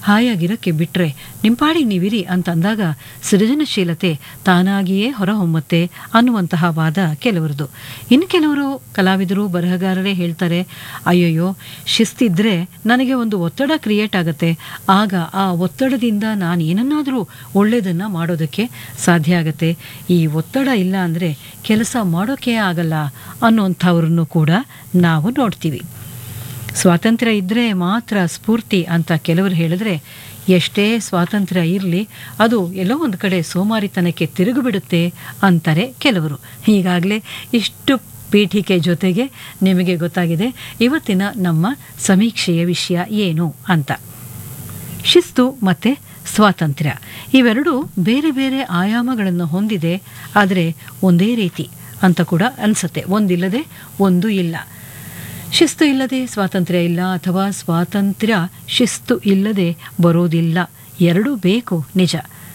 ಹಾಯಾಗಿರಕ್ಕೆ ಬಿಟ್ರೆ ನಿಂಪಾಡಿಗೆ ನೀವಿರಿ ಅಂತ ಅಂದಾಗ ಸೃಜನಶೀಲತೆ ತಾನಾಗಿಯೇ ಹೊರಹೊಮ್ಮುತ್ತೆ ಅನ್ನುವಂತಹ ವಾದ ಕೆಲವರದು ಇನ್ನು ಕೆಲವರು ಕಲಾವಿದರು ಬರಹಗಾರರೇ ಹೇಳ್ತಾರೆ ಅಯ್ಯಯ್ಯೋ ಶಿಸ್ತಿದ್ರೆ ನನಗೆ ಒಂದು ಒತ್ತಡ ಕ್ರಿಯೇಟ್ ಆಗುತ್ತೆ ಆಗ ಆ ಒತ್ತಡದಿಂದ ನಾನು ಏನನ್ನಾದರೂ ಒಳ್ಳೆಯದನ್ನು ಮಾಡೋದಕ್ಕೆ ಸಾಧ್ಯ ಆಗುತ್ತೆ ಈ ಒತ್ತಡ ಇಲ್ಲ ಅಂದರೆ ಕೆಲಸ ಮಾಡೋಕೆ ಆಗಲ್ಲ ಅನ್ನುವಂಥವ್ರನ್ನು ಕೂಡ ನಾವು ನೋಡ್ತೀವಿ ಸ್ವಾತಂತ್ರ್ಯ ಇದ್ದರೆ ಮಾತ್ರ ಸ್ಫೂರ್ತಿ ಅಂತ ಕೆಲವರು ಹೇಳಿದ್ರೆ ಎಷ್ಟೇ ಸ್ವಾತಂತ್ರ್ಯ ಇರಲಿ ಅದು ಎಲ್ಲೋ ಒಂದು ಕಡೆ ಸೋಮಾರಿತನಕ್ಕೆ ತಿರುಗಿಬಿಡುತ್ತೆ ಅಂತಾರೆ ಕೆಲವರು ಈಗಾಗಲೇ ಇಷ್ಟು ಪೀಠಿಕೆ ಜೊತೆಗೆ ನಿಮಗೆ ಗೊತ್ತಾಗಿದೆ ಇವತ್ತಿನ ನಮ್ಮ ಸಮೀಕ್ಷೆಯ ವಿಷಯ ಏನು ಅಂತ ಶಿಸ್ತು ಮತ್ತು ಸ್ವಾತಂತ್ರ್ಯ ಇವೆರಡೂ ಬೇರೆ ಬೇರೆ ಆಯಾಮಗಳನ್ನು ಹೊಂದಿದೆ ಆದರೆ ಒಂದೇ ರೀತಿ ಅಂತ ಕೂಡ ಅನಿಸುತ್ತೆ ಒಂದಿಲ್ಲದೆ ಒಂದು ಇಲ್ಲ ಶಿಸ್ತು ಇಲ್ಲದೆ ಸ್ವಾತಂತ್ರ್ಯ ಇಲ್ಲ ಅಥವಾ ಸ್ವಾತಂತ್ರ್ಯ ಶಿಸ್ತು ಇಲ್ಲದೆ ಬರೋದಿಲ್ಲ ಎರಡೂ ಬೇಕು ನಿಜ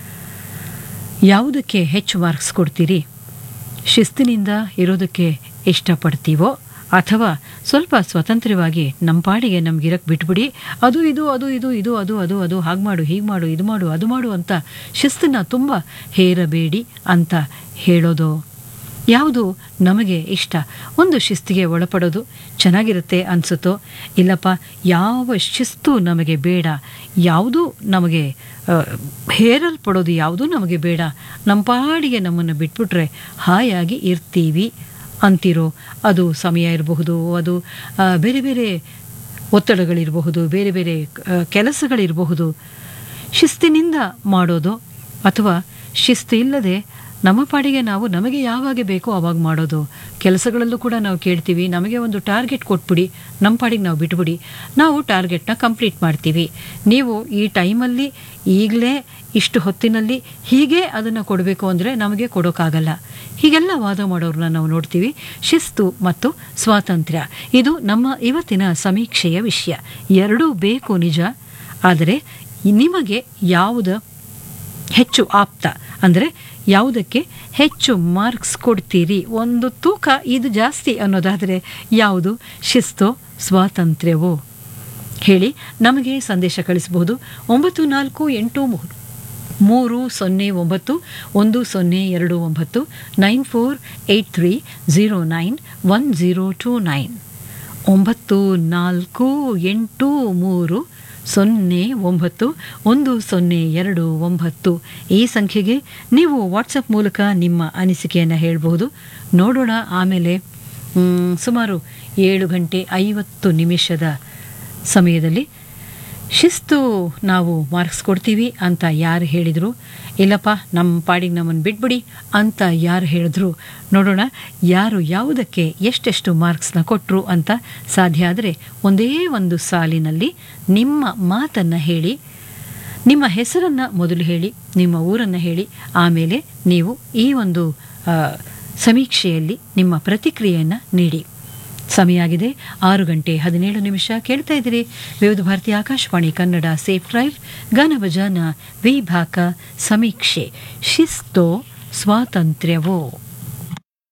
ಯಾವುದಕ್ಕೆ ಹೆಚ್ಚು ಮಾರ್ಕ್ಸ್ ಕೊಡ್ತೀರಿ ಶಿಸ್ತಿನಿಂದ ಇರೋದಕ್ಕೆ ಇಷ್ಟಪಡ್ತೀವೋ ಅಥವಾ ಸ್ವಲ್ಪ ಸ್ವತಂತ್ರವಾಗಿ ನಮ್ಮ ಪಾಡಿಗೆ ನಮ್ಗಿರಕ್ಕೆ ಬಿಟ್ಬಿಡಿ ಅದು ಇದು ಅದು ಇದು ಇದು ಅದು ಅದು ಅದು ಹಾಗೆ ಮಾಡು ಹೀಗೆ ಮಾಡು ಇದು ಮಾಡು ಅದು ಮಾಡು ಅಂತ ಶಿಸ್ತನ್ನು ತುಂಬ ಹೇರಬೇಡಿ ಅಂತ ಹೇಳೋದು ಯಾವುದು ನಮಗೆ ಇಷ್ಟ ಒಂದು ಶಿಸ್ತಿಗೆ ಒಳಪಡೋದು ಚೆನ್ನಾಗಿರುತ್ತೆ ಅನಿಸುತ್ತೋ ಇಲ್ಲಪ್ಪ ಯಾವ ಶಿಸ್ತು ನಮಗೆ ಬೇಡ ಯಾವುದೂ ನಮಗೆ ಆ, ಹೇರಲ್ಪಡೋದು ಯಾವುದೂ ನಮಗೆ ಬೇಡ ನಮ್ಮ ಪಾಡಿಗೆ ನಮ್ಮನ್ನು ಬಿಟ್ಬಿಟ್ರೆ ಹಾಯಾಗಿ ಇರ್ತೀವಿ ಅಂತಿರೋ ಅದು ಸಮಯ ಇರಬಹುದು ಅದು ಆ, ಬೇರೆ ಬೇರೆ ಒತ್ತಡಗಳಿರಬಹುದು ಬೇರೆ ಬೇರೆ ಆ, ಕೆಲಸಗಳಿರಬಹುದು ಶಿಸ್ತಿನಿಂದ ಮಾಡೋದು ಅಥವಾ ಶಿಸ್ತು ಇಲ್ಲದೆ ನಮ್ಮ ಪಾಡಿಗೆ ನಾವು ನಮಗೆ ಯಾವಾಗ ಬೇಕೋ ಆವಾಗ ಮಾಡೋದು ಕೆಲಸಗಳಲ್ಲೂ ಕೂಡ ನಾವು ಕೇಳ್ತೀವಿ ನಮಗೆ ಒಂದು ಟಾರ್ಗೆಟ್ ಕೊಟ್ಬಿಡಿ ನಮ್ಮ ಪಾಡಿಗೆ ನಾವು ಬಿಟ್ಬಿಡಿ ನಾವು ಟಾರ್ಗೆಟ್ನ ಕಂಪ್ಲೀಟ್ ಮಾಡ್ತೀವಿ ನೀವು ಈ ಟೈಮಲ್ಲಿ ಈಗಲೇ ಇಷ್ಟು ಹೊತ್ತಿನಲ್ಲಿ ಹೀಗೆ ಅದನ್ನು ಕೊಡಬೇಕು ಅಂದರೆ ನಮಗೆ ಕೊಡೋಕ್ಕಾಗಲ್ಲ ಹೀಗೆಲ್ಲ ವಾದ ಮಾಡೋರನ್ನ ನಾವು ನೋಡ್ತೀವಿ ಶಿಸ್ತು ಮತ್ತು ಸ್ವಾತಂತ್ರ್ಯ ಇದು ನಮ್ಮ ಇವತ್ತಿನ ಸಮೀಕ್ಷೆಯ ವಿಷಯ ಎರಡೂ ಬೇಕು ನಿಜ ಆದರೆ ನಿಮಗೆ ಯಾವುದು ಹೆಚ್ಚು ಆಪ್ತ ಅಂದರೆ ಯಾವುದಕ್ಕೆ ಹೆಚ್ಚು ಮಾರ್ಕ್ಸ್ ಕೊಡ್ತೀರಿ ಒಂದು ತೂಕ ಇದು ಜಾಸ್ತಿ ಅನ್ನೋದಾದರೆ ಯಾವುದು ಶಿಸ್ತೋ ಸ್ವಾತಂತ್ರ್ಯವೋ ಹೇಳಿ ನಮಗೆ ಸಂದೇಶ ಕಳಿಸಬಹುದು ಒಂಬತ್ತು ನಾಲ್ಕು ಎಂಟು ಮೂರು ಮೂರು ಸೊನ್ನೆ ಒಂಬತ್ತು ಒಂದು ಸೊನ್ನೆ ಎರಡು ಒಂಬತ್ತು nine four eight three zero nine one zero two nine ಒಂಬತ್ತು ನಾಲ್ಕು ಎಂಟು ಮೂರು ಸೊನ್ನೆ ಒಂಬತ್ತು ಒಂದು ಸೊನ್ನೆ ಎರಡು ಒಂಬತ್ತು ಈ ಸಂಖ್ಯೆಗೆ ನೀವು ವಾಟ್ಸಪ್ ಮೂಲಕ ನಿಮ್ಮ ಅನಿಸಿಕೆಯನ್ನು ಹೇಳಬಹುದು ನೋಡೋಣ ಆಮೇಲೆ ಮ್, ಸುಮಾರು ಏಳು ಗಂಟೆ ಐವತ್ತು ನಿಮಿಷದ ಸಮಯದಲ್ಲಿ ಶಿಸ್ತು ನಾವು ಮಾರ್ಕ್ಸ್ ಕೊಡ್ತೀವಿ ಅಂತ ಯಾರು ಹೇಳಿದರು ಇಲ್ಲಪ್ಪ ನಮ್ಮ ಪಾಡಿಗೆ ನಮ್ಮನ್ನು ಬಿಟ್ಬಿಡಿ ಅಂತ ಯಾರು ಹೇಳಿದ್ರು ನೋಡೋಣ ಯಾರು ಯಾವುದಕ್ಕೆ ಎಷ್ಟೆಷ್ಟು ಮಾರ್ಕ್ಸ್ನ ಕೊಟ್ಟರು ಅಂತ ಸಾಧ್ಯ ಆದರೆ ಒಂದೇ ಒಂದು ಸಾಲಿನಲ್ಲಿ ನಿಮ್ಮ ಮಾತನ್ನು ಹೇಳಿ ನಿಮ್ಮ ಹೆಸರನ್ನು ಮೊದಲು ಹೇಳಿ ನಿಮ್ಮ ಊರನ್ನು ಹೇಳಿ ಆಮೇಲೆ ನೀವು ಈ ಒಂದು ಆ, ಸಮೀಕ್ಷೆಯಲ್ಲಿ ನಿಮ್ಮ ಪ್ರತಿಕ್ರಿಯೆಯನ್ನು ನೀಡಿ ಸಮಯ ಆಗಿದೆ ಆರು ಗಂಟೆ ಹದಿನೇಳು ನಿಮಿಷ ಕೇಳ್ತಾ ಇದ್ದೀರಿ ವಿವಿಧ ಭಾರತಿ ಆಕಾಶವಾಣಿ ಕನ್ನಡ ಸೇಫ್ ಡ್ರೈವ್ ಗಾನ ಭಜಾನ ವಿಭಾಗ ಸಮೀಕ್ಷೆ ಶಿಸ್ತೋ ಸ್ವಾತಂತ್ರ್ಯವೋ